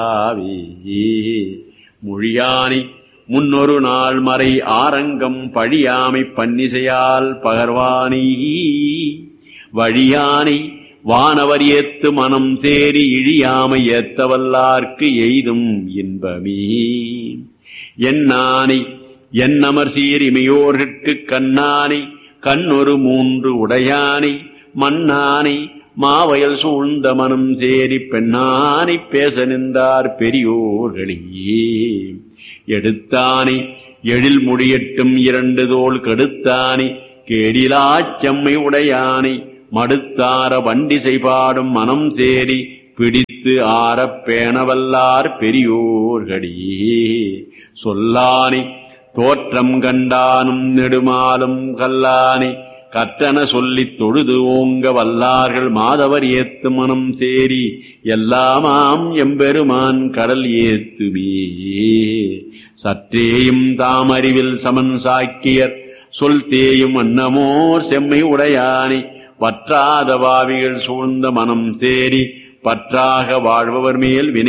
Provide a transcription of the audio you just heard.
ஆவி மொழியானை முன்னொரு நாள் மறை ஆரங்கம் பழியாமை பன்னிசையால் பகர்வானை வழியானை வானவர் ஏத்து மனம் சேரி இழியாமை ஏத்தவல்லார்க்கு எய்தும் இன்பமே என்னானை என்னமர் சீரிமையோர்கட்கு கண்ணானை கண்ணொரு மூன்று உடையானை மண்ணானை மாவயல் சூழ்ந்த மனம் சேரி பெண்ணானை பேச நின்றார் பெரியோர்களே எடுத்தானை எழில் முடியட்டும் இரண்டு தோள் கெடுத்தானை கேடிலாச் செம்மை உடையானை மடுத்தார வண்டிசை பாடும் மனம் சேரி பிடித்து ஆறப் பேணவல்லார் பெரியோர்களே சொல்லானை தோற்றம் கண்டானும் நெடுமாலும் கல்லானை கத்தன சொல்லித் தொழுது ஓங்க வல்லார்கள் மாதவர் ஏத்து மனம் சேரி எல்லாமாம் எம்பெருமான் கடல் ஏத்துமே சற்றேயும் தாமறிவில் சமன் சாக்கியர் சொல் தேயும் அன்னமோர் செம்மை உடையானை வற்றாத பாவிகள் சூழ்ந்த மனம் சேரி பற்றாக வாழ்பவர் மேல் வினை